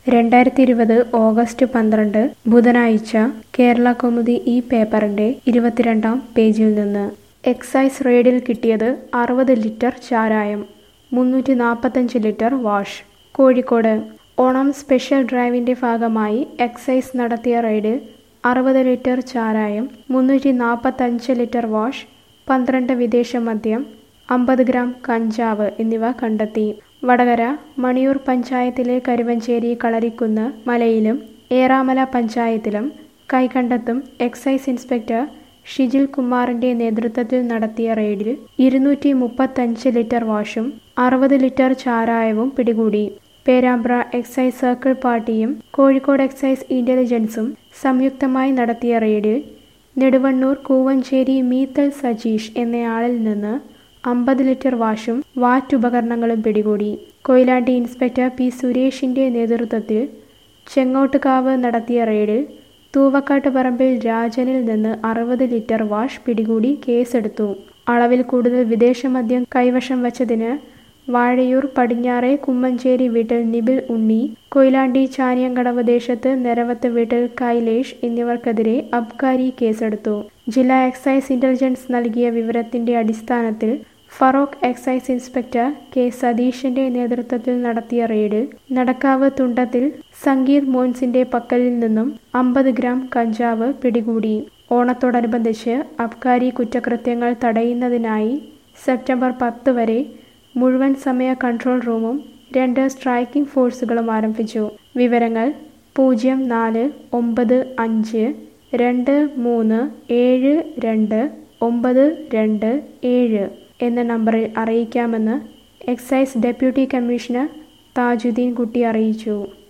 രണ്ടായിരത്തി ഇരുപത് ഓഗസ്റ്റ് പന്ത്രണ്ട് ബുധനാഴ്ച കേരള കൗമുദി ഈ പേപ്പറിന്റെ ഇരുപത്തിരണ്ടാം പേജിൽ നിന്ന് എക്സൈസ് റെയ്ഡിൽ കിട്ടിയത് അറുപത് ലിറ്റർ ചാരായം മുന്നൂറ്റി നാൽപ്പത്തഞ്ച് litre wash Kozhikode Onam special ഡ്രൈവിന്റെ ഭാഗമായി എക്സൈസ് നടത്തിയ റെയ്ഡിൽ അറുപത് ലിറ്റർ ചാരായം മുന്നൂറ്റി നാൽപ്പത്തഞ്ച് ലിറ്റർ വാഷ് പന്ത്രണ്ട് വിദേശ മദ്യം അമ്പത് ഗ്രാം കഞ്ചാവ് എന്നിവ കണ്ടെത്തി വടകര മണിയൂർ പഞ്ചായത്തിലെ കരുവഞ്ചേരി കളരിക്കുന്ന് മലയിലും ഏറാമല പഞ്ചായത്തിലും കൈകണ്ടത്തും എക്സൈസ് ഇൻസ്പെക്ടർ ഷിജിൽ കുമാറിന്റെ നേതൃത്വത്തിൽ നടത്തിയ റെയ്ഡിൽ ഇരുന്നൂറ്റി മുപ്പത്തഞ്ച് ലിറ്റർ വാഷും അറുപത് ലിറ്റർ ചാരായവും പിടികൂടി പേരാമ്പ്ര എക്സൈസ് സർക്കിൾ പാർട്ടിയും കോഴിക്കോട് എക്സൈസ് ഇന്റലിജൻസും സംയുക്തമായി നടത്തിയ റെയ്ഡിൽ നെടുവണ്ണൂർ കൂവഞ്ചേരി മീത്തൽ സജീഷ് എന്നയാളിൽ നിന്ന് അമ്പത് ലിറ്റർ വാഷും വാറ്റുപകരണങ്ങളും പിടികൂടി കൊയിലാണ്ടി ഇൻസ്പെക്ടർ പി സുരേഷിന്റെ നേതൃത്വത്തിൽ ചെങ്ങോട്ടുകാവ് നടത്തിയ റെയ്ഡിൽ തൂവക്കാട്ട് പറമ്പിൽ രാജനിൽ നിന്ന് അറുപത് ലിറ്റർ വാഷ് പിടികൂടി കേസെടുത്തു അളവിൽ കൂടുതൽ വിദേശ മദ്യം കൈവശം വച്ചതിന് വാഴയൂർ പടിഞ്ഞാറെ കുമ്മഞ്ചേരി വീട്ടിൽ നിബിൽ ഉണ്ണി കൊയിലാണ്ടി ചാനിയങ്കടവ് ദേശത്ത് നിരവത്ത് വീട്ടിൽ കൈലേഷ് എന്നിവർക്കെതിരെ അബ്കാരി കേസെടുത്തു ജില്ലാ എക്സൈസ് ഇന്റലിജൻസ് നൽകിയ വിവരത്തിന്റെ അടിസ്ഥാനത്തിൽ ഫറോക്ക് എക്സൈസ് ഇൻസ്പെക്ടർ കെ സതീഷിന്റെ നേതൃത്വത്തിൽ നടത്തിയ റെയ്ഡിൽ നടക്കാവ് തുണ്ടത്തിൽ സംഗീത് മോൻസിന്റെ പക്കലിൽ നിന്നും അമ്പത് ഗ്രാം കഞ്ചാവ് പിടികൂടി ഓണത്തോടനുബന്ധിച്ച് അബ്കാരി കുറ്റകൃത്യങ്ങൾ തടയുന്നതിനായി സെപ്റ്റംബർ പത്ത് വരെ മുഴുവൻ സമയ കൺട്രോൾ റൂമും രണ്ട് സ്ട്രൈക്കിംഗ് ഫോഴ്സുകളും ആരംഭിച്ചു വിവരങ്ങൾ പൂജ്യം നാല് ഒമ്പത് അഞ്ച് രണ്ട് മൂന്ന് ഏഴ് രണ്ട് ഒമ്പത് രണ്ട് ഏഴ് എന്ന നമ്പറിൽ അറിയിക്കാമെന്ന് excise deputy commissioner Thajudeen Kutty അറിയിച്ചു